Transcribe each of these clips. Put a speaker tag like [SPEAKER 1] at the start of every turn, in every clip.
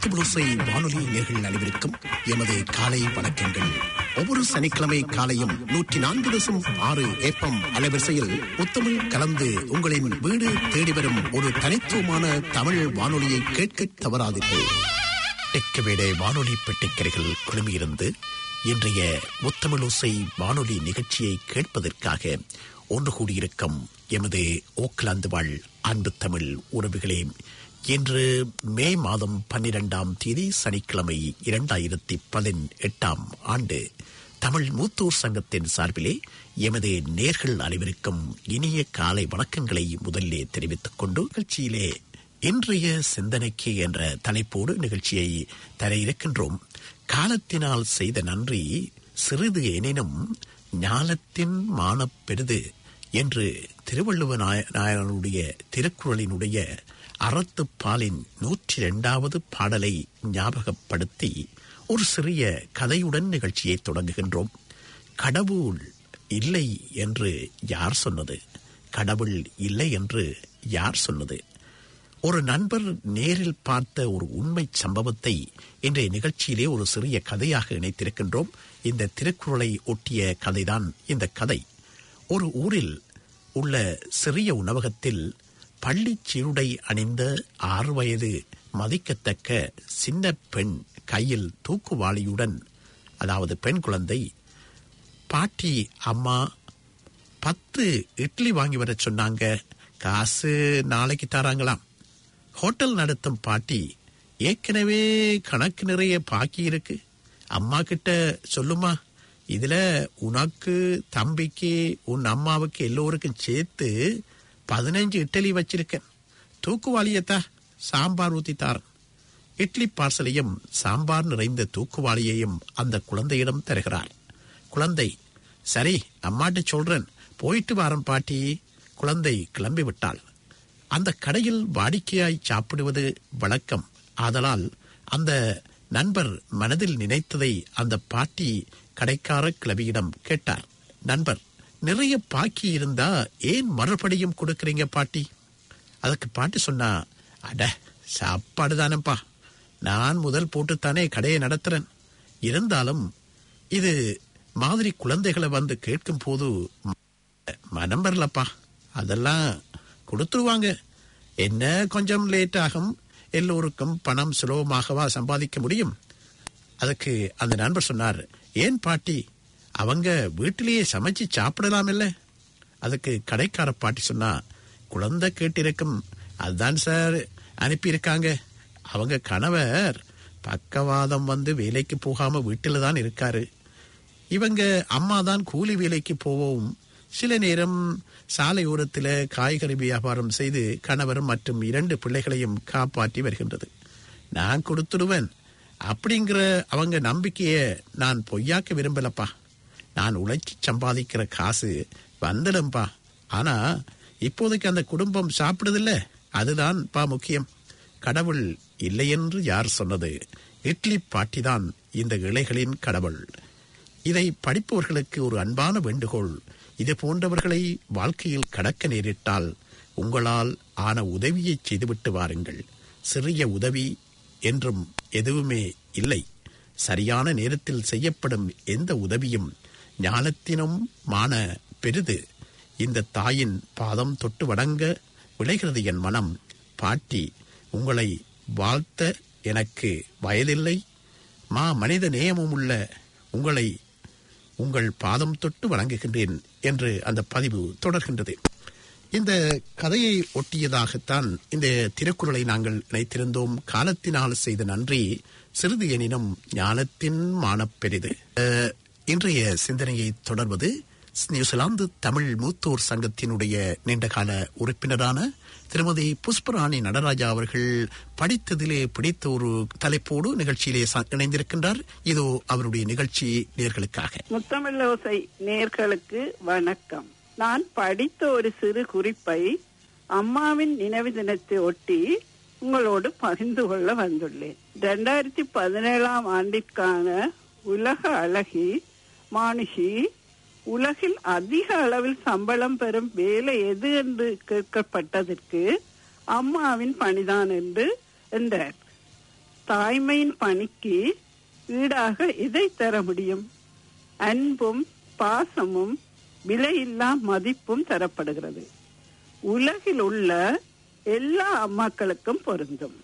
[SPEAKER 1] முத்துபுளுசை வானொலி நேர்கள் அனைவருக்கும் எமது காலை வணக்கங்கள் ஒவ்வொரு சனிக்கிழமை காலையும் நூற்றி நான்கு தசம் ஆறு ஏப்பம் அலைவரிசையில் முத்தமிழ் கலந்து உங்களின் வீடு தேடி வரும் ஒரு தனித்துவமான தமிழ் வானொலியை கேட்க தவறாதீர்கள் தெற்குவேடை வானொலி பெட்டிக்கரைகள் குழுமியிருந்து இன்றைய முத்தமிழோசை வானொலி நிகழ்ச்சியை கேட்பதற்காக ஒன்று கூடியிருக்கும் எமது ஓக்லாந்து வாழ் அன்பு தமிழ் உறவுகளே இன்று மே மாதம் பன்னிரெண்டாம் தேதி சனிக்கிழமை இரண்டாயிரத்தி பதினெட்டாம் ஆண்டு தமிழ் மூத்தூர் சங்கத்தின் சார்பிலே எமது நேர்கள் அனைவருக்கும் இனிய காலை வணக்கங்களை முதல்லே தெரிவித்துக் கொண்டு நிகழ்ச்சியிலே இன்றைய சிந்தனைக்கு என்ற தலைப்போடு நிகழ்ச்சியை தர இருக்கின்றோம் காலத்தினால் செய்த நன்றி சிறிது எனினும் ஞானத்தின் மானப் பெரிது என்று திருவள்ளுவ நாய- நாயனருடைய திருக்குறளினுடைய அறத்துப்பாலின் நூற்றி இரண்டாவது பாடலை ஞாபகப்படுத்தி ஒரு சிறிய கதையுடன் நிகழ்ச்சியை தொடங்குகின்றோம் கடவுள் இல்லை என்று யார் சொன்னது கடவுள் இல்லை என்று யார் சொன்னது ஒரு நண்பர் நேரில் பார்த்த ஒரு உண்மை சம்பவத்தை இன்றைய நிகழ்ச்சியிலே ஒரு சிறிய கதையாக இணைத்திருக்கின்றோம் இந்த திருக்குறளை ஒட்டிய கதைதான் இந்த கதை ஒரு ஊரில் உள்ள சிறிய உணவகத்தில் பள்ளிச் சீருடை அணிந்த ஆறு வயது மதிக்கத்தக்க சின்ன பெண் கையில் தூக்குவாளியுடன் அதாவது பெண் குழந்தை பாட்டி அம்மா பத்து இட்லி வாங்கி வர சொன்னாங்க காசு நாளைக்கு தராங்களாம் ஹோட்டல் நடத்தும் பாட்டி ஏற்கனவே கணக்கு நிறைய பாக்கி இருக்கு அம்மா கிட்ட சொல்லுமா இதுல உனக்கு தம்பிக்கு உன் அம்மாவுக்கு எல்லோருக்கும் சேர்த்து பதினஞ்சு இட்லி வச்சிருக்கேன் தூக்குவாளியத்தா சாம்பார் ஊத்தி தாரேன் இட்லி பார்சலையும் சாம்பார் நிறைந்த தூக்குவாளியையும் அந்த குழந்தையிடம் தருகிறார் குழந்தை சரி அம்மாட்ட சொல்றேன் போயிட்டு வாரன் பாட்டி குழந்தை கிளம்பி விட்டாள் அந்த கடையில் வாடிக்கையாய் சாப்பிடுவது வழக்கம் ஆதலால் அந்த நண்பர் மனதில் நினைத்ததை அந்த பாட்டி கடைக்கார கிளவியிடம் கேட்டார் நண்பர் நிறைய பாக்கி இருந்தா ஏன் மறுபடியும் கொடுக்கறீங்க பாட்டி அதுக்கு பாட்டி சொன்னா அட சாப்பாடு தானப்பா நான் முதல் போட்டுத்தானே கடையை நடத்துறேன் இருந்தாலும் இது மாதிரி குழந்தைகளை வந்து கேட்கும் போது மனம் வரலப்பா அதெல்லாம் கொடுத்துருவாங்க என்ன கொஞ்சம் லேட் ஆகும் எல்லோருக்கும் பணம் சுலபமாகவா சம்பாதிக்க முடியும் அதுக்கு அந்த நண்பர் சொன்னார் ஏன் பாட்டி அவங்க வீட்டிலேயே சமைச்சு சாப்பிடலாம் இல்ல அதுக்கு கடைக்கார பாட்டி சொன்னா குழந்தை கேட்டிருக்கும் அதுதான் சார் அனுப்பியிருக்காங்க அவங்க கணவர் பக்கவாதம் வந்து வேலைக்கு போகாம வீட்டில தான் இருக்காரு இவங்க அம்மா தான் கூலி வேலைக்கு போவோம் சில நேரம் சாலையோரத்தில் காய்கறி வியாபாரம் செய்து கணவர் மற்றும் இரண்டு பிள்ளைகளையும் காப்பாற்றி வருகின்றது நான் கொடுத்துடுவேன் அப்படிங்கிற அவங்க நம்பிக்கைய நான் பொய்யாக்க விரும்பலப்பா நான் உழைச்சி சம்பாதிக்கிற காசு வந்துடும்பா ஆனா இப்போதைக்கு அந்த குடும்பம் சாப்பிடுதில்ல அதுதான் பா முக்கியம் கடவுள் இல்லையென்று யார் சொன்னது இட்லி பாட்டிதான் இந்த இலைகளின் கடவுள் இதை படிப்பவர்களுக்கு ஒரு அன்பான வேண்டுகோள் இது போன்றவர்களை வாழ்க்கையில் கடக்க நேரிட்டால் உங்களால் ஆன உதவியை செய்துவிட்டு வாருங்கள் சிறிய உதவி என்றும் எதுவுமே இல்லை சரியான நேரத்தில் செய்யப்படும் எந்த உதவியும் ஞானத்தினும் மான பெரிது இந்த தாயின் பாதம் தொட்டு வணங்க விளைகிறது என் மனம் பாட்டி உங்களை வாழ்த்த எனக்கு வயதில்லை மா மனித நேயமும் உள்ள உங்களை உங்கள் பாதம் தொட்டு வணங்குகின்றேன் என்று அந்த பதிவு தொடர்கின்றது இந்த கதையை ஒட்டியதாகத்தான் இந்த திருக்குறளை நாங்கள் இணைத்திருந்தோம் காலத்தினால் செய்த நன்றி சிறிது எனினும் ஞானத்தின் மானப்பெரிது அஹ், இன்றைய சிந்தனையை தொடர்வது நியூசிலாந்து தமிழ் மூத்தோர் சங்கத்தினுடைய நீண்டகால உறுப்பினரான திருமதி புஷ்பராணி நடராஜா அவர்கள் படித்ததிலே பிடித்த ஒரு தலைப்போடு நிகழ்ச்சியிலே ச- இணைந்திருக்கின்றார் இதோ அவருடைய நிகழ்ச்சி நேர்களுக்காக
[SPEAKER 2] முத்தமிழோசை நேர்களுக்கு வணக்கம் நான் படித்த ஒரு சிறு குறிப்பை அம்மாவின் நினைவு தினத்தை ஒட்டி உங்களோடு பகிர்ந்து கொள்ள வந்துள்ளேன் ரெண்டாயிரத்தி பதினேழாம் ஆண்டிற்கான உலக அழகி மானுஷி உலகில் அதிக அளவில் சம்பளம் பெறும் வேலை எது என்று கேட்கப்பட்டதற்கு அம்மாவின் பணிதான் என்று என்றார் தாய்மையின் பணிக்கு ஈடாக எதை தர முடியும் அன்பும் பாசமும் விலையில்லா மதிப்பும் தரப்படுகிறது உலகில் உள்ள எல்லா அம்மாக்களுக்கும் பொருந்தும்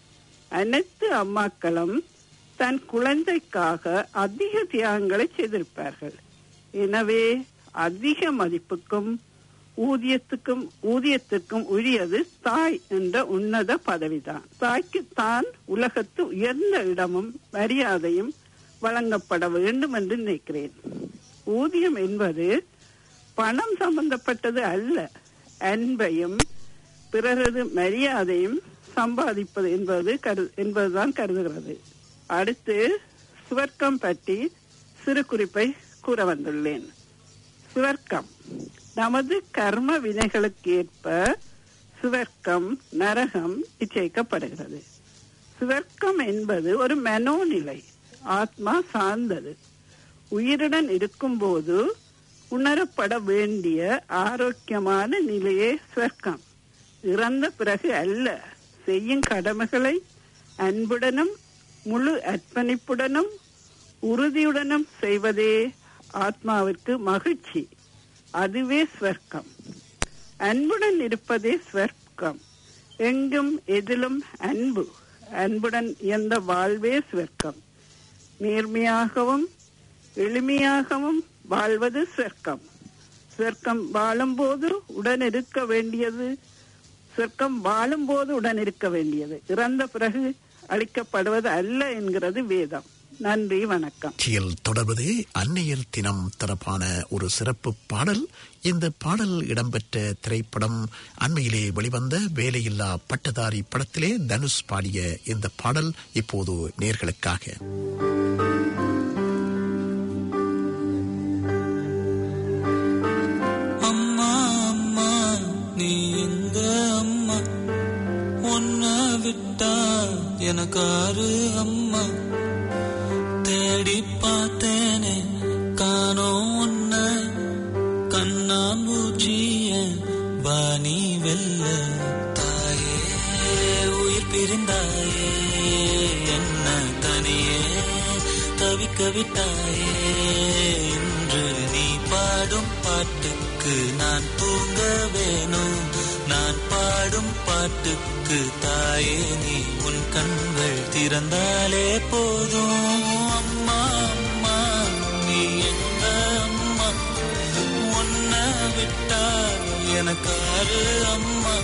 [SPEAKER 2] அனைத்து அம்மாக்களும் தன் குழந்தைக்காக அதிக தியாகங்களை செய்திருப்பார்கள் எனவே அதிக மதிப்புக்கும் ஊதியத்துக்கும் ஊதியத்துக்கும் உரியது தாய் என்ற உன்னத பதவிதான் தாய்க்கு தான் உலகத்து உயர்ந்த இடமும் மரியாதையும் வழங்கப்பட வேண்டும் என்று நினைக்கிறேன் ஊதியம் என்பது பணம் சம்பந்தப்பட்டது அல்ல அன்பையும் பிறரது மரியாதையும் சம்பாதிப்பது என்பது கரு என்பதுதான் கருதுகிறது அடுத்து சுவர்க்கம் பற்றி சிறு குறிப்பை கூற வந்துள்ளேன் சுவர்க்கம் நமது கர்ம வினைகளுக்கு ஏற்ப சுவர்க்கம் நரகம் நிச்சயிக்கப்படுகிறது சுவர்க்கம் என்பது ஒரு மனோநிலை ஆத்மா சார்ந்தது உயிருடன் இருக்கும்போது உணரப்பட வேண்டிய ஆரோக்கியமான நிலையே சுவர்க்கம் இறந்த பிறகு அல்ல செய்யும் கடமைகளை அன்புடனும் முழு அர்ப்பணிப்புடனும் உறுதியுடனும் செய்வதே ஆத்மாவிற்கு மகிழ்ச்சி அதுவே ஸ்வர்க்கம் அன்புடன் இருப்பதே ஸ்வர்க்கம் எங்கும் எதிலும் அன்பு அன்புடன் இயந்த வாழ்வே ஸ்வர்க்கம் நேர்மையாகவும் எளிமையாகவும் வாழ்வது சொர்க்கம் சொர்க்கம் வாழும்போது உடன் இருக்க வேண்டியது சொர்க்கம் வாழும்போது உடன் இருக்க வேண்டியது இறந்த பிறகு அளிக்கப்படுவது அல்ல என்கிறது வேதம் நன்றி வணக்கம்
[SPEAKER 1] நிகழ்ச்சியில் தொடர்வது அன்னையர் தினம் தொடர்பான ஒரு சிறப்பு பாடல் இந்த பாடல் இடம்பெற்ற திரைப்படம் அண்மையிலே வெளிவந்த வேலையில்லா பட்டதாரி படத்திலே தனுஷ் பாடிய இந்த பாடல் இப்போது நேர்களுக்காக
[SPEAKER 3] அம்மா அம்மா நீ எங்க அம்மா உன்ன விட்டா எனக்காரு அம்மா தேடி பார்த்தேனே காணோம் உன்ன கண்ணாம்பூச்சிய பாணி வெல்ல தாயே உயிர் பிரிந்தாயே என்ன தனியே தவிக்க விட்டாயே இன்று நீ பாடும் பாட்டுக்கு நான் தூங்க வேணும் நான் பாடும் பாட்டுக்கு தாயே நீ உன் கண்கள் திறந்தாலே போதும் அம்மா அம்மா நீ எங்க அம்மா உன்ன விட்டா எனக்காரு அம்மா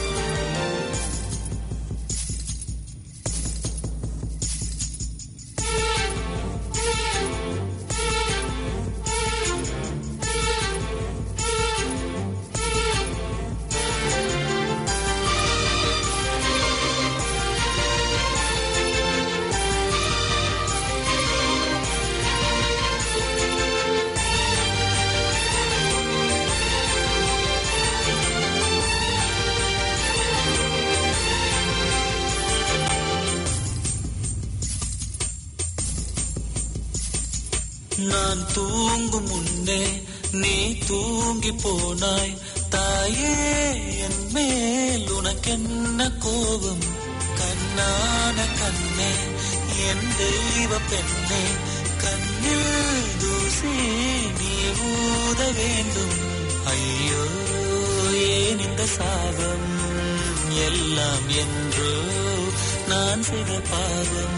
[SPEAKER 3] நான் தூங்கும் முன்னே நீ தூங்கி போனாய் தாயே என் மேல் உனக்கென்ன கோபம் கண்ணான கண்ணே என் தெய்வ பெண்ணே கண்ணில் தூசி நீ ஊத வேண்டும் ஐயோ ஏன் இந்த சாபம் எல்லாம் என்றோ நான் செய்த பாவம்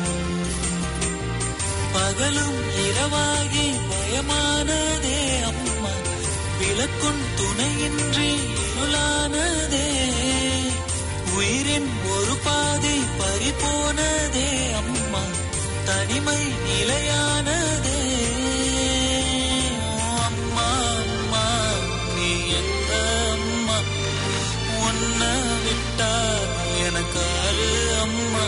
[SPEAKER 3] பகலும் இரவாகி பயமானதே அம்மா விளக்குன் துணையின்றி இருளானதே உயிரின் ஒரு பாதி பறிபோனதே அம்மா தனிமை நிலையானதே அம்மா அம்மா நீ எந்த அம்மா உன்ன விட்டா எனக்காரு அம்மா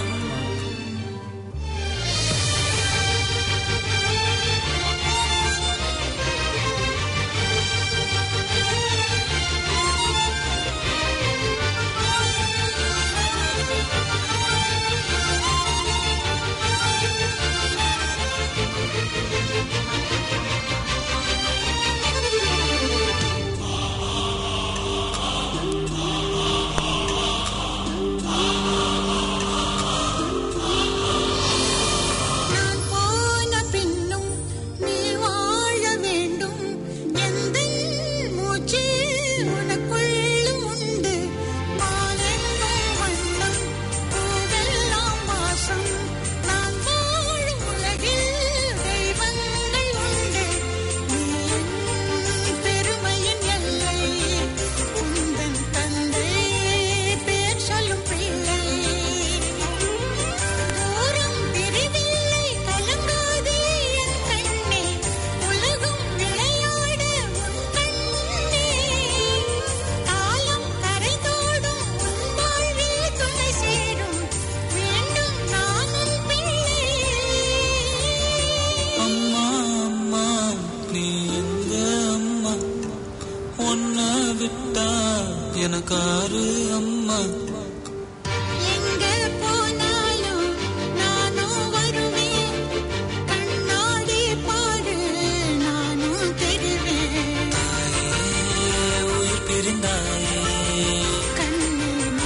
[SPEAKER 3] எனக்காரு அம்மா
[SPEAKER 4] எங்க போனாலும் நானும் வருவேன் கண்ணாடி பாரு நானும் தெரிவேன்
[SPEAKER 3] தாயே, உயிர் பிரிந்தாயே
[SPEAKER 4] கண்ணில்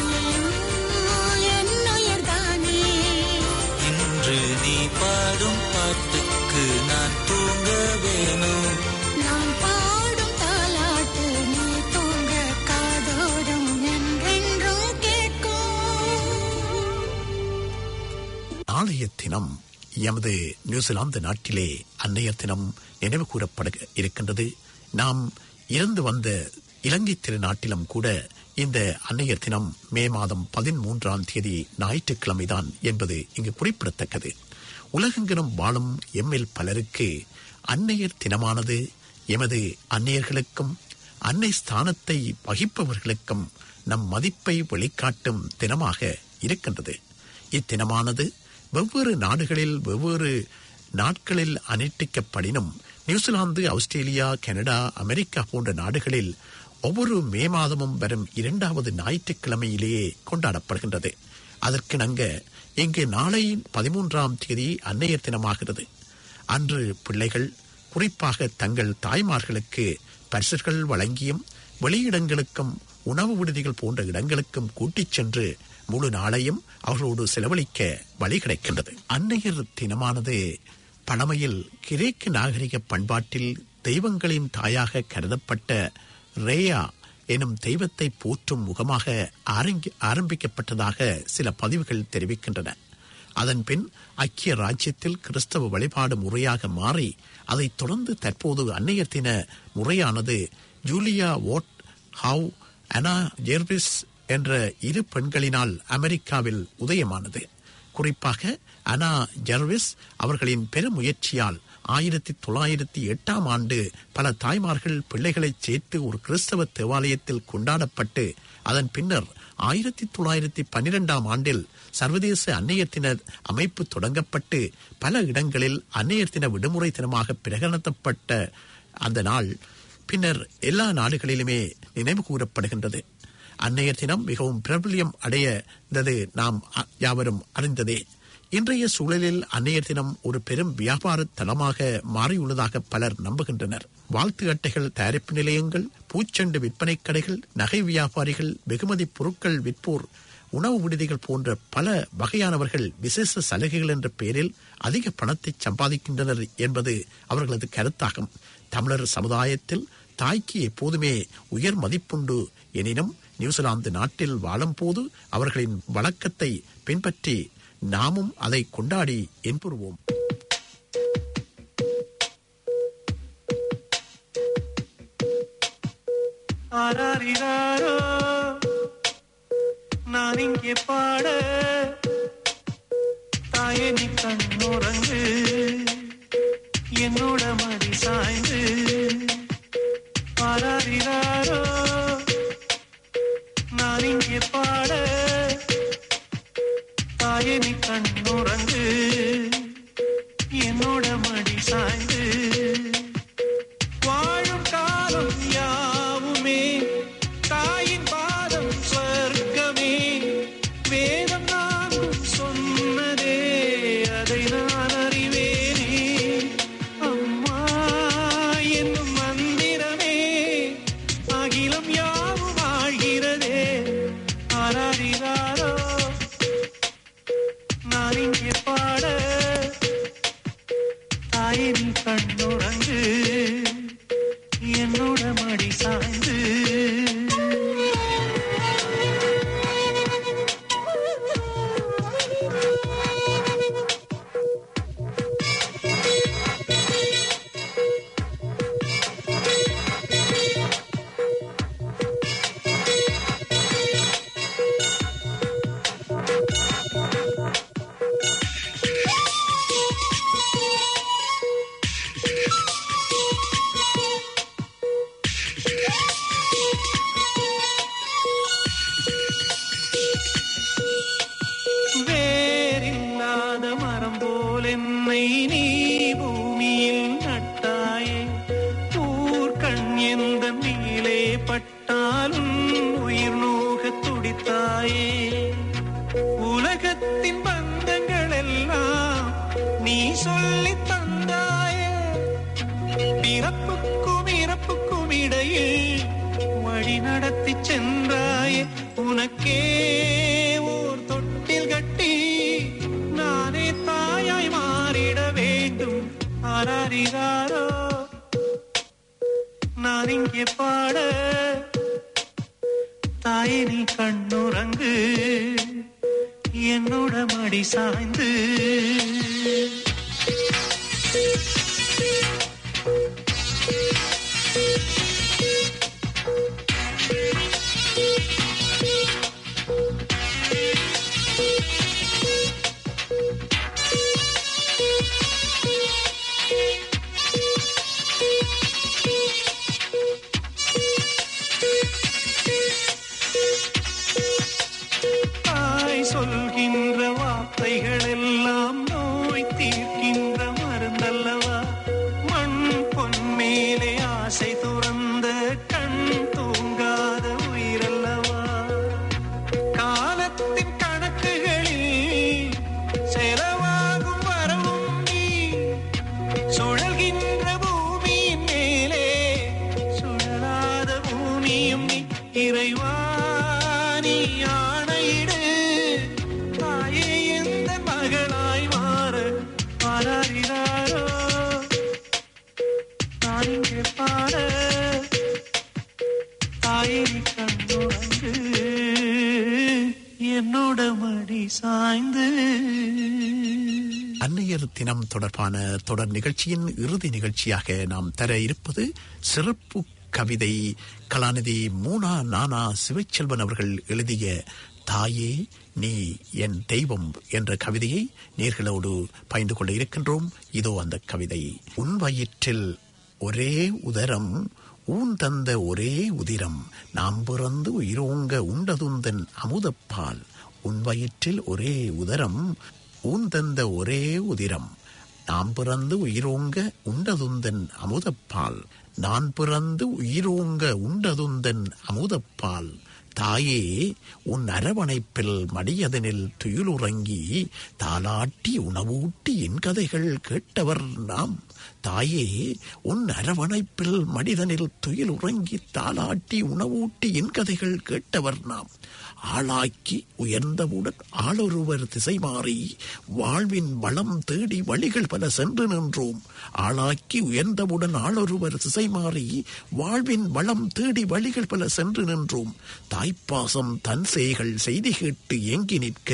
[SPEAKER 4] என்னுயர்தானே
[SPEAKER 3] இன்று நீ பாடும் பாட்டுக்கு நான் தூங்க வேணும்
[SPEAKER 4] நான் பாடும் தாலாட்டு நீ தூங்க காதோடும் என்றென்றும் கேட்கும்
[SPEAKER 1] நாளைய தினம் எமது நியூசிலாந்து நாட்டிலே அன்னையர் தினம் நினைவு கூறப்பட இருக்கின்றது நாம் இறந்து வந்த இலங்கை திருநாட்டிலும் கூட இந்த அன்னையர் தினம் மே மாதம் பதிமூன்றாம் தேதி ஞாயிற்றுக்கிழமைதான் என்பது இங்கு குறிப்பிடத்தக்கது உலகெங்கிலும் வாழும் எம்மில் பலருக்கு அன்னையர் தினமானது எமது அன்னையர்களுக்கும் அன்னை ஸ்தானத்தை வகிப்பவர்களுக்கும் நம் மதிப்பை வெளிக்காட்டும் தினமாக இருக்கின்றது இத்தினமானது வெவ்வேறு நாடுகளில் வெவ்வேறு நாட்களில் அனுஷ்டிக்கப்படினும் நியூசிலாந்து ஆஸ்திரேலியா கனடா அமெரிக்கா போன்ற நாடுகளில் ஒவ்வொரு மே மாதமும் வரும் இரண்டாவது ஞாயிற்றுக்கிழமையிலேயே கொண்டாடப்படுகின்றது அதற்கிணங்க இங்கு நாளை பதிமூன்றாம் தேதி அன்னையர் தினமாகிறது அன்று பிள்ளைகள் குறிப்பாக தங்கள் தாய்மார்களுக்கு பரிசுகள் வழங்கியும் வெளியிடங்களுக்கும் உணவு விடுதிகள் போன்ற இடங்களுக்கும் கூட்டிச் சென்று முழு நாளையும் அவர்களோடு செலவழிக்க வழி கிடைக்கின்றது அன்னையர் தினமானது பழமையில் கிரேக்க நாகரிக பண்பாட்டில் தெய்வங்களின் தாயாக கருதப்பட்ட ரேயா எனும் தெய்வத்தை போற்றும் முகமாக ஆரங்கி- ஆரம்பிக்கப்பட்டதாக சில பதிவுகள் தெரிவிக்கின்றன அதன் பின் ஐக்கிய ராஜ்யத்தில் கிறிஸ்தவ வழிபாடு முறையாக மாறி அதைத் தொடர்ந்து தற்போது அன்னையர் தின முறையானது Julia Ward Howe Anna Jarvis என்ற இரு பெண்களினால் அமெரிக்காவில் உதயமானது குறிப்பாக அனா ஜெர்விஸ் அவர்களின் பெருமுயற்சியால் ஆயிரத்தி தொள்ளாயிரத்தி எட்டாம் ஆண்டு பல தாய்மார்கள் பிள்ளைகளைச் சேர்த்து ஒரு கிறிஸ்தவ தேவாலயத்தில் கொண்டாடப்பட்டு அதன் பின்னர் ஆயிரத்தி தொள்ளாயிரத்தி பன்னிரெண்டாம் ஆண்டில் சர்வதேச அன்னையர் தின அமைப்பு தொடங்கப்பட்டு பல இடங்களில் அன்னையர் தின விடுமுறை தினமாக பிரகடனப்பட்ட அந்த நாள் பின்னர் எல்லா நாடுகளிலுமே நினைவு கூறப்படுகின்றது அன்னையர் தினம் மிகவும் பிரபல்யம் அடையது நாம் அ- யாவரும் அறிந்ததே இன்றைய சூழலில் அன்னையர் தினம் ஒரு பெரும் வியாபார தளமாக மாறியுள்ளதாக பலர் நம்புகின்றனர் வாழ்த்து அட்டைகள் தயாரிப்பு நிலையங்கள் பூச்செண்டு விற்பனை கடைகள் நகை வியாபாரிகள் வெகுமதி பொருட்கள் விற்போர் உணவு விடுதிகள் போன்ற பல வகையானவர்கள் விசேஷ சலுகைகள் என்ற பெயரில் அதிக பணத்தை சம்பாதிக்கின்றனர் என்பது அவர்களது கருத்தாகும் தமிழர் சமுதாயத்தில் தாய்க்கு எப்போதுமே உயர் மதிப்புண்டு எனினும் நியூசிலாந்து நாட்டில் வாழும்போது அவர்களின் வழக்கத்தை பின்பற்றி நாமும் அதை கொண்டாடி என்புறுவோம்
[SPEAKER 5] ஆராரிராரோ நான் இங்கே பாட தாயே நீ கண்ணுறங்கு என்னோட மடி சாய்ந்து ஆராரிராரோ நான் இங்கே பாட தாயே நீ கண்ணுறங்கு என்னோட மடி சாய்ந்து வாழும் காலம் யாவுமே தாயின் பாதம் சொர்க்கமே வேதம் நான்கும் சொன்னதே அதை நான் அறிவேனே அம்மா என்னும் மந்திரமே அகிலம் யாவும் ஆழ்கிறதே ஆராரிராரோ நான் தாயே நீ கண்ணுறங்கு என்னோட மடி சாய்ந்து தாய் சொல்கின்ற வார்த்தைகள் எல்லாம் நோய் தீர்க்கின்ற மருந்தல்லவா மண் பொன் மேலே ஆசை துறந்த கண் தூங்காத உயிரல்லவா காலத்தின் கணக்குகளில் செலவாகும் வரவும் நீ சுழல்கின்ற பூமியின் மேலே சுழலாத பூமியும் நீ இறைவா நீ ஆணையிடு தாயே எந்த மகளாய் மாற மாறாரிறாரோ நான் இங்கே பாட தாயே நீ கண்ணுறங்கு என்னோட மடி சாய்ந்து
[SPEAKER 1] அன்னையர் தினம் தொடர்பான தொடர் நிகழ்ச்சியின் இறுதி நிகழ்ச்சியாக நாம் தர இருப்பது சிறப்பு கவிதை கலாநிதி மூனா நானா சிவச்செல்வன் அவர்கள் எழுதிய தாயே நீ என் தெய்வம் என்ற கவிதையை நேர்களோடு பகிர்ந்து கொள்ள இருக்கின்றோம் இதோ அந்த கவிதை உன் வயிற்றில் ஒரே உதரம் ஊன் தந்த ஒரே உதிரம் நாம் பிறந்து உயிரோங்க உண்டதுந்தன் அமுதப்பால் உன் வயிற்றில் ஒரே உதரம் ஊன் தந்த ஒரே உதிரம் நாம் பிறந்து உயிரோங்க உண்டதுந்தன் அமுதப்பால் நான் பிறந்து உயிரோங்க உண்டதுந்தன் அமுதப்பால் தாயே உன் அரவணைப்பில் மடியதனில் துயிலுறங்கி தாலாட்டி உணவூட்டி என் கதைகள் கேட்டவர் நாம் தாயே உன் அரவணைப்பில் மனிதனில் துயில் உறங்கி தாலாட்டி உணவூட்டி என் கதைகள் கேட்டவர் நாம் ஆளாக்கி உயர்ந்தவுடன் ஆளொருவர் திசை மாறி வாழ்வின் வளம் தேடி வழிகள் பல சென்று நின்றோம் ஆளாக்கி உயர்ந்தவுடன் ஆளொருவர் திசை மாறி வாழ்வின் வளம் தேடி வழிகள் பல சென்று நின்றோம் தாய்ப்பாசம் தன் செய்கள் செய்தி கேட்டு ஏங்கி நிற்க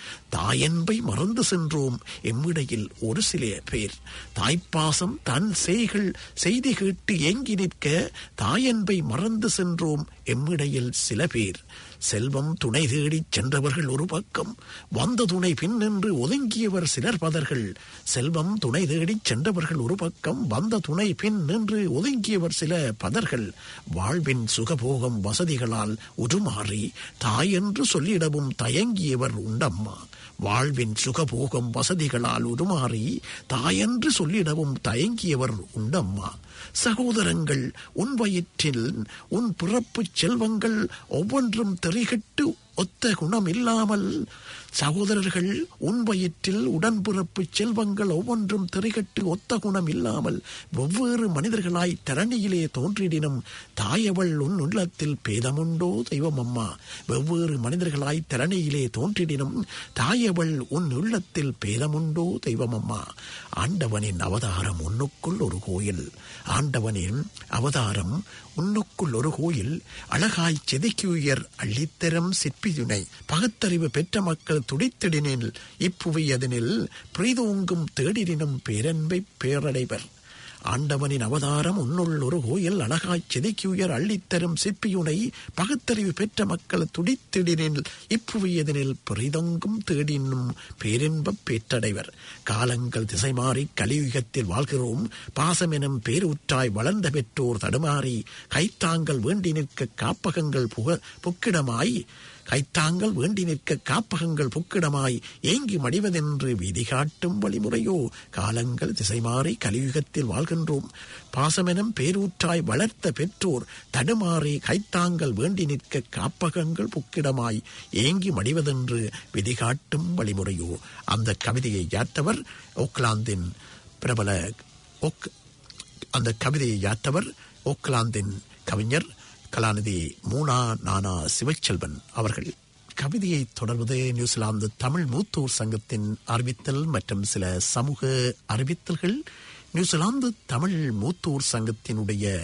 [SPEAKER 1] தாயன்பை மறந்து சென்றோம் எம்மிடையில் ஒரு சில பேர் தாய்ப்பாசம் தன் செய்கள் செய்தி கேட்டு ஏங்கி நிற்க தாயன்பை மறந்து சென்றோம் எம்மிடையில் சில பேர் செல்வம் துணை தேடிச் சென்றவர்கள் ஒரு பக்கம் வந்த துணை பின் நின்று ஒதுங்கியவர் சிலர் பதர்கள் செல்வம் துணை தேடிச் சென்றவர்கள் ஒரு பக்கம் வந்த துணை பின் நின்று ஒதுங்கியவர் சில பதர்கள் வாழ்வின் சுகபோகம் வசதிகளால் உருமாறி தாய் என்று சொல்லிடவும் தயங்கியவர் உண்டம்மா வாழ்வின் சுகபோகம் வசதிகளால் உருமாறி தாயென்று சொல்லிடவும் தயங்கியவர் உண்டம்மா சகோதரங்கள் உன் வயிற்றில் உன் பிறப்புச் செல்வங்கள் ஒவ்வொன்றும் தெரிகட்டு ஒத்த குணம் இல்லாமல் சகோதரர்கள் உன் வயிற்றில் உடன்பிறப்பு செல்வங்கள் ஒவ்வொன்றும் தெரிகட்டு ஒத்த குணம் இல்லாமல் வெவ்வேறு மனிதர்களாய் தரணியிலே தோன்றிடினும் தாயவள் உன் உள்ளத்தில் பேதமுண்டோ தெய்வம் அம்மா வெவ்வேறு மனிதர்களாய் தரணியிலே தோன்றிடினும் தாயவள் உன் உள்ளத்தில் பேதமுண்டோ தெய்வம் அம்மா ஆண்டவனின் அவதாரம் உன்னுக்குள் ஒரு கோயில் ஆண்டவனின் அவதாரம் உன்னுக்குள் ஒரு கோயில் அழகாய் செதுக்கியுயர் அள்ளித்தரம் சிற்பியுனை பகுத்தறிவு பெற்ற மக்கள் துடித்திடினில் இப்புவியதனில் பிரீதோங்கும் தேடிடினும் பேரன்பை பேரடைவர் ஆண்டவனின் அவதாரம் உன்னுள் ஒரு கோயில் அழகாய்ச் செதுக்கியுயர் அள்ளித்தரும் சிற்பியுனை பகுத்தறிவு பெற்ற மக்கள் துடித்திடினில் இப்புவியதனில் பெரிதொங்கும் தேடினும் பேரின்பப் பேற்றடைவர் காலங்கள் திசை மாறி கலியுகத்தில் வாழ்கிறோம் பாசமெனும் பேரூற்றாய் வளர்ந்த பெற்றோர் தடுமாறி கைத்தாங்கள் வேண்டி நிற்க காப்பகங்கள் புக புக்கிடமாய் கைத்தாங்கள் வேண்டி நிற்க காப்பகங்கள் புக்கிடமாய் ஏங்கி மடிவதென்று விதி காட்டும் வழிமுறையோ காலங்கள் திசை மாறி கலியுகத்தில் வாழ்கின்றோம் பாசமெனும் பேரூற்றாய் வளர்த்த பெற்றோர் தடுமாறி கைத்தாங்கள் வேண்டி நிற்க காப்பகங்கள் புக்கிடமாய் ஏங்கி மடிவதென்று விதி காட்டும் வழிமுறையோ அந்த கவிதையை யாத்தவர் ஓக்லாந்தின் பிரபல ஒக் அந்த கவிதையை யாத்தவர் ஓக்லாந்தின் கவிஞர் கலாநிதி மூனா நானா சிவச்செல்வன் அவர்கள் கவிதையை தொடர்வது நியூசிலாந்து தமிழ் மூத்தோர் சங்கத்தின் அறிவித்தல் மற்றும் சில சமூக அறிவித்தல்கள் நியூசிலாந்து தமிழ் மூத்தோர் சங்கத்தினுடைய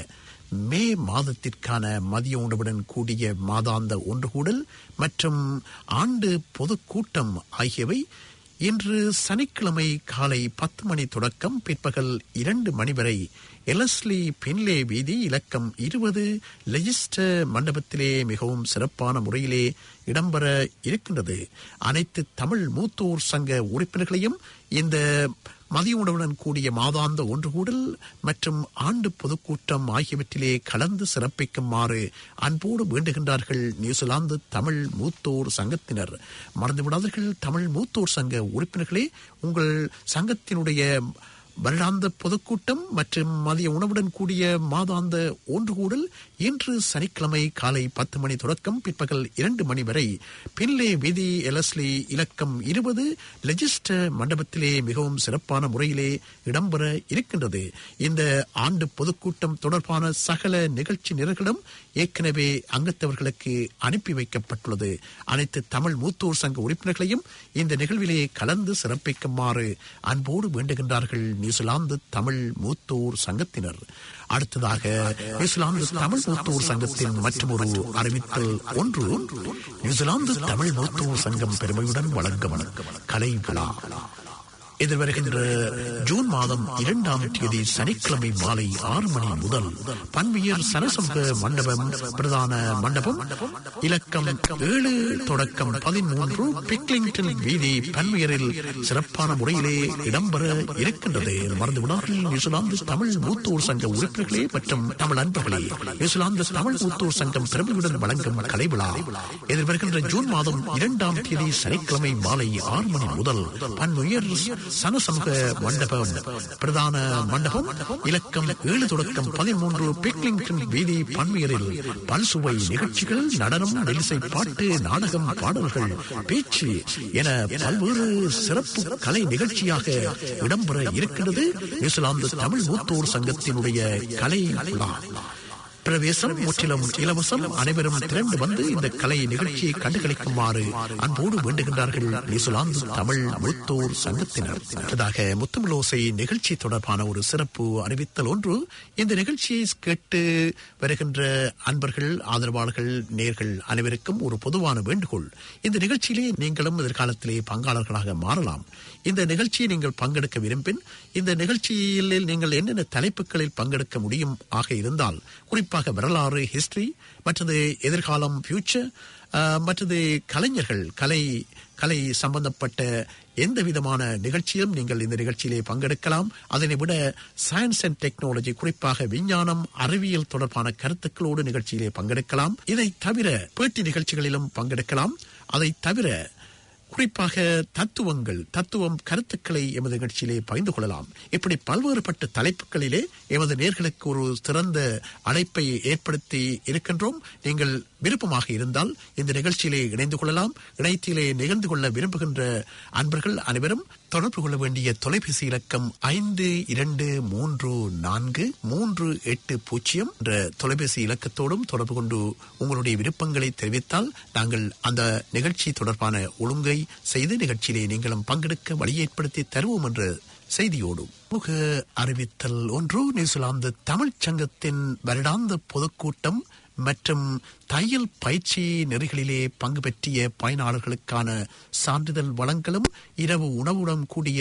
[SPEAKER 1] மே மாதத்திற்கான மதிய உணவுடன் கூடிய மாதாந்த ஒன்றுகூடல் மற்றும் ஆண்டு பொதுக்கூட்டம் ஆகியவை இன்று சனிக்கிழமை காலை பத்து மணி தொடக்கம் பிற்பகல் இரண்டு மணி வரை எலஸ்லி பின்லே வீதி இலக்கம் இருபது லெஜிஸ்டர் மண்டபத்திலே மிகவும் சிறப்பான முறையிலே இடம்பெற இருக்கின்றது அனைத்து தமிழ் மூத்தோர் சங்க உறுப்பினர்களையும் இந்த மதிய உணவுடன் கூடிய மாதாந்த ஒன்றுகூடல் மற்றும் ஆண்டு பொதுக்கூட்டம் ஆகியவற்றிலே கலந்து சிறப்பிக்குமாறு அன்போடு வேண்டுகின்றார்கள் நியூசிலாந்து தமிழ் மூத்தோர் சங்கத்தினர் மறந்துவிடாதீர்கள் தமிழ் மூத்தோர் சங்க உறுப்பினர்களே உங்கள் சங்கத்தினுடைய வருடாந்த பொதுக்கூட்டம் மற்றும் மதிய உணவுடன் கூடிய மாதாந்த ஒன்றுகூடல் இன்று சனிக்கிழமை காலை பத்து மணி தொடக்கம் பிற்பகல் இரண்டு மணி வரை பின்லே வீதி எலஸ்லி இலக்கம் இருபது லெஜிஸ்டர் மண்டபத்திலே மிகவும் சிறப்பான முறையிலே இடம்பெற இருக்கின்றது இந்த ஆண்டு பொதுக்கூட்டம் தொடர்பான சகல நிகழ்ச்சி நிரல்களும் ஏற்கனவே அங்கத்தவர்களுக்கு அனுப்பி வைக்கப்பட்டுள்ளது அனைத்து தமிழ் மூத்தோர் சங்க உறுப்பினர்களையும் இந்த நிகழ்விலே கலந்து சிறப்பிக்குமாறு அன்போடு வேண்டுகின்றார்கள் நியூசிலாந்து தமிழ் மூத்தோர் சங்கத்தினர் அடுத்ததாக நியூசிலாந்து தமிழ் மூத்தோர் சங்கத்தின் மற்றொரு அறிவித்தல் ஒன்று நியூசிலாந்து தமிழ் மூத்தோர் சங்கம் பெருமையுடன் வழங்கும் கலை விழா எதிர்வருகின்ற ஜூன் மாதம் இரண்டாம் தேதி சனிக்கிழமை மாலை ஆறு மணி முதல் பன்வியர் சனசங்க மண்டபம் பிரதான மண்டபம் இலக்கம் ஏழு தொடக்கம் பதிமூன்று பிக்லிங்டன் வீதி பன்வியரில் சிறப்பான முறையிலே இடம்பெற இருக்கின்றது மறந்துவிடார்கள் நியூசிலாந்து தமிழ் மூத்தோர் சங்க உறுப்பினர்களே மற்றும் தமிழ் அன்பர்களே நியூசிலாந்து தமிழ் மூத்தோர் சங்கம் பெருமையுடன் வழங்கும் கலை விழா எதிர்வருகின்ற ஜூன் மாதம் இரண்டாம் தேதி சனிக்கிழமை மாலை ஆறு மணி முதல் பன்முயர் சனசமூக மண்டபம் பிரதான மண்டபம் இலக்கம் ஏழு தொடக்கம் பதிமூன்று பிக்லிங்டன் வீதி பன்முயரில் பல்சுவை நிகழ்ச்சிகள் நடனம் நெலிசை பாட்டு நாடகம் பாடல்கள் பேச்சு என பல்வேறு சிறப்பு கலை நிகழ்ச்சியாக இடம்பெற இருக்கிறது நியூசிலாந்து தமிழ் மூத்தோர் சங்கத்தினுடைய கலை விழா பிரவேசம் முற்றிலும் இலவசம் அனைவரும் திரண்டு வந்து இந்த கலை நிகழ்ச்சியை கண்டுகளிக்குமாறு அன்போடு வேண்டுகின்றார்கள் நியூசிலாந்து தமிழ் மூத்தோர் சங்கத்தினர் அடுத்ததாக முத்துமிலோசை நிகழ்ச்சி தொடர்பான ஒரு சிறப்பு அறிவித்தல் ஒன்று இந்த நிகழ்ச்சியை கேட்டு வருகின்ற அன்பர்கள் ஆதரவாளர்கள் நேர்கள் அனைவருக்கும் ஒரு பொதுவான வேண்டுகோள் இந்த நிகழ்ச்சியிலே நீங்களும் எதிர்காலத்திலே பங்காளர்களாக மாறலாம் இந்த நிகழ்ச்சியை நீங்கள் பங்கெடுக்க விரும்பின் இந்த நிகழ்ச்சியில் நீங்கள் என்னென்ன தலைப்புகளில் பங்கெடுக்க முடியும் ஆக இருந்தால் குறிப்பாக வரலாறு ஹிஸ்டரி மற்றது எதிர்காலம் ஃபியூச்சர் மற்றது கலைஞர்கள் கலை கலை சம்பந்தப்பட்ட எந்த விதமான நிகழ்ச்சியிலும் நீங்கள் இந்த நிகழ்ச்சியிலே பங்கெடுக்கலாம் அதனை விட சயின்ஸ் அண்ட் டெக்னாலஜி குறிப்பாக விஞ்ஞானம் அறிவியல் தொடர்பான கருத்துக்களோடு நிகழ்ச்சியிலே பங்கெடுக்கலாம் இதை தவிர பேட்டி நிகழ்ச்சிகளிலும் பங்கெடுக்கலாம் அதை தவிர குறிப்பாக தத்துவங்கள் தத்துவம் கருத்துக்களை எமது நிகழ்ச்சியிலே பகிர்ந்து கொள்ளலாம் இப்படி பல்வேறுபட்ட தலைப்புகளிலே எமது நேர்களுக்கு ஒரு சிறந்த அழைப்பை ஏற்படுத்தி இருக்கின்றோம் நீங்கள் விருப்பமாக இருந்தால் இந்த நிகழ்ச்சியிலே இணைந்து கொள்ளலாம் இணையத்திலே நிகழ்ந்து கொள்ள விரும்புகின்ற அன்பர்கள் அனைவரும் தொடர்பு கொள்ள வேண்டிய தொலைபேசி இலக்கம் ஐந்து இரண்டு மூன்று நான்கு மூன்று எட்டு பூஜ்ஜியம் என்ற தொலைபேசி இலக்கத்தோடும் தொடர்பு கொண்டு உங்களுடைய விருப்பங்களை தெரிவித்தால் நாங்கள் அந்த நிகழ்ச்சி தொடர்பான ஒழுங்கை செய்து நிகழ்ச்சியிலே நீங்களும் பங்கெடுக்க வழி ஏற்படுத்தி தருவோம் என்ற செய்தியோடு முக அறிவித்தல் ஒன்று நியூசிலாந்து தமிழ்ச் சங்கத்தின் வருடாந்த பொதுக்கூட்டம் மற்றும் தையல் பயிற்சி நெறிகளிலே பங்கு பெற்றிய பயனாளர்களுக்கான சான்றிதழ் வழங்கலும் இரவு உணவுடன் கூடிய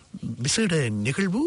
[SPEAKER 1] விசேட நிகழ்வு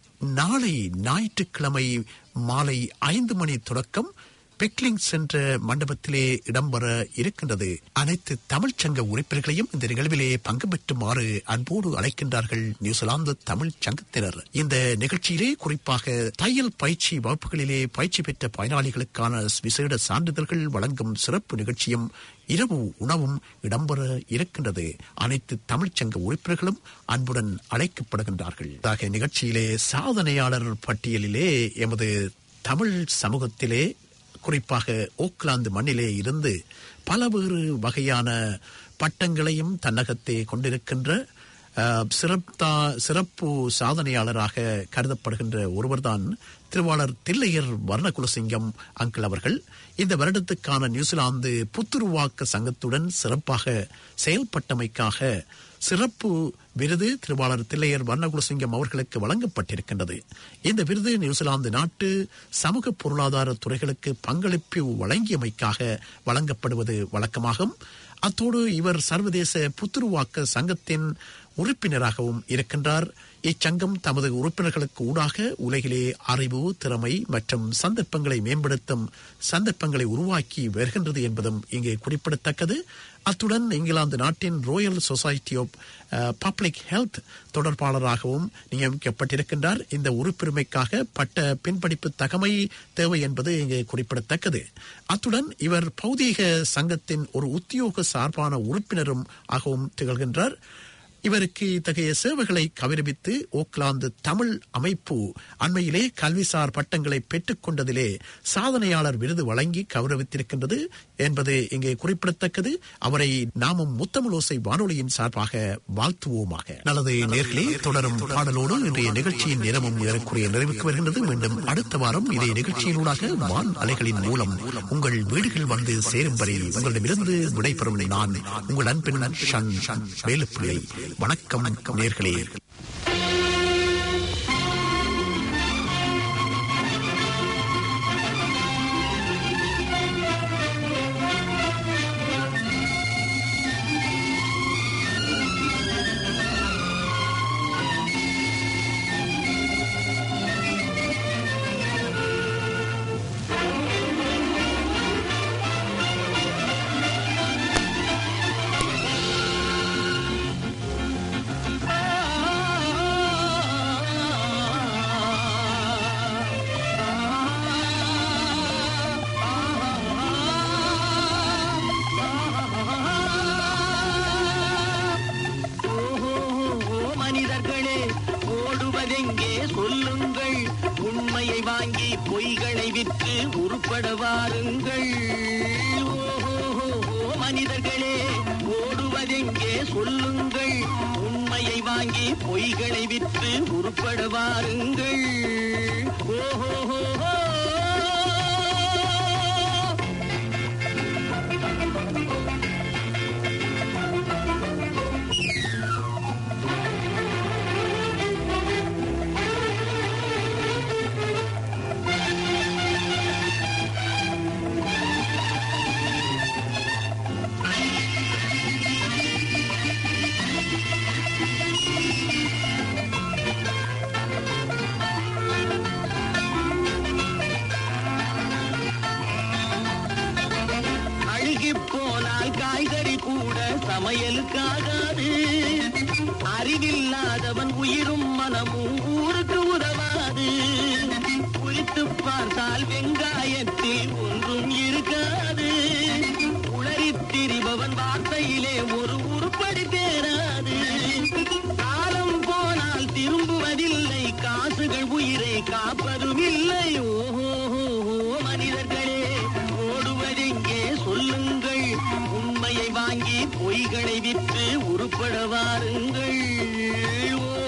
[SPEAKER 1] நாளை ஞாயிற்றுக்கிழமை மாலை ஐந்து மணி தொடக்கம் பெக்லிங் சென்ற மண்டபத்திலே இடம்பெற இருக்கின்றது அனைத்து தமிழ்ச் சங்க உறுப்பினர்களையும் இந்த நிகழ்விலே பங்கு பெற்றுமாறு அன்போடு அழைக்கின்றார்கள் நியூசிலாந்து தமிழ் சங்கத்தினர் இந்த நிகழ்ச்சியிலே குறிப்பாக தையல் பயிற்சி வகுப்புகளிலே பயிற்சி பெற்ற பயனாளிகளுக்கான விசேட சான்றிதழ்கள் வழங்கும் சிறப்பு நிகழ்ச்சியும் இரவு உணவும் இடம்பெற இருக்கின்றது அனைத்து தமிழ்ச்சங்க உறுப்பினர்களும் அன்புடன் அழைக்கப்படுகின்றார்கள் ஆக நிகழ்ச்சியிலே சாதனையாளர் பட்டியலிலே எமது தமிழ் சமூகத்திலே குறிப்பாக ஓக்லாந்து மண்ணிலே இருந்து பலவேறு வகையான பட்டங்களையும் தன்னகத்தே கொண்டிருக்கின்ற அஹ், சிறப்பா சிறப்பு சாதனையாளராக கருதப்படுகின்ற ஒருவர்தான் திருவாளர் தில்லையர் வர்ணகுலசிங்கம் அங்கிள் அவர்கள் இந்த வருடத்துக்கான நியூசிலாந்து புத்துருவாக்க சங்கத்துடன் சிறப்பாக செயல்பட்டமைக்காக சிறப்பு விருது திருவாளர் தில்லையர் வர்ணகுலசிங்கம் அவர்களுக்கு வழங்கப்பட்டிருக்கின்றது இந்த விருது நியூசிலாந்து நாட்டு சமூக பொருளாதார துறைகளுக்கு பங்களிப்பு வழங்கியமைக்காக வழங்கப்படுவது வழக்கமாகும் அத்தோடு இவர் சர்வதேச புத்துருவாக்க சங்கத்தின் உறுப்பினராகவும் இருக்கின்றார் இச்சங்கம் தமது உறுப்பினர்களுக்கு ஊடாக உலகிலே அறிவு திறமை மற்றும் சந்தர்ப்பங்களை மேம்படுத்தும் சந்தர்ப்பங்களை உருவாக்கி வருகின்றது என்பதும் இங்கே குறிப்பிடத்தக்கது அத்துடன் இங்கிலாந்து நாட்டின் royal society of public health தொடர்பாளராகவும் நியமிக்கப்பட்டிருக்கின்றார் இந்த உறுப்புரிமைக்காக பட்ட பின்படிப்பு தகமை தேவை என்பது இங்கே குறிப்பிடத்தக்கது அத்துடன் இவர் பௌதீக சங்கத்தின் ஒரு உத்தியோக சார்பான உறுப்பினரும் ஆகவும் திகழ்கின்றார் இவருக்கு இத்தகைய சேவைகளை கௌரவித்து ஓக்லாந்து தமிழ் அமைப்பு அண்மையிலே கல்விசார் பட்டங்களை பெற்றுக் கொண்டதிலே சாதனையாளர் விருது வழங்கி கௌரவித்திருக்கின்றது என்பது இங்கே குறிப்பிடத்தக்கது அவரை நாமும் முத்தமிழோசை வானொலியின் சார்பாக வாழ்த்துவோமாக நல்லது நேர்களே தொடரும் பாடலோடு இன்றைய நிகழ்ச்சியின் நேரமும் இதற்குரிய நிறைவுக்கு வருகின்றது மீண்டும் அடுத்த வாரம் இதே நிகழ்ச்சியினூடாக வான் அலைகளின் மூலம் உங்கள் வீடுகள் வந்து சேரும் வரை உங்களிடமிருந்து விடைபெறும் நான் உங்கள் அன்பின் ஷன் வேலுப்பிள்ளை வணக்கம் நேர்களே
[SPEAKER 5] ஓஹோ மனிதர்களே ஓடுவதெங்கே சொல்லுங்கள் உண்மையை வாங்கி பொய்களை விற்று உருப்பட வாருங்கள் ஓஹோ மனிதர்களே ஓடுவதெங்கே சொல்லுங்கள் உண்மையை வாங்கி பொய்களை விற்று உருப்பட வாருங்கள் ஓஹோ அழுகிப் போனால் காய்கறி கூட சமையலுக்காகாது அறிவில்லாதவன் உயிரும் மனமும் ஊருக்கு உதவாது குறித்துப் பார்த்தால் வெங்காயத்தில் ஒன்றும் இருக்காது உளறித் திரிபவன் வார்த்தையிலே ஒரு உருப்படி தேராது காலம் போனால் திரும்புவதில்லை காசுகள் உயிரை காப்பதும் இல்லை ஓஹோ மனிதர்களே ஓடுவதெங்கே சொல்லுங்கள் உண்மையை வாங்கி பொய்களை விற்று உருப்பட வாருங்கள் ஓ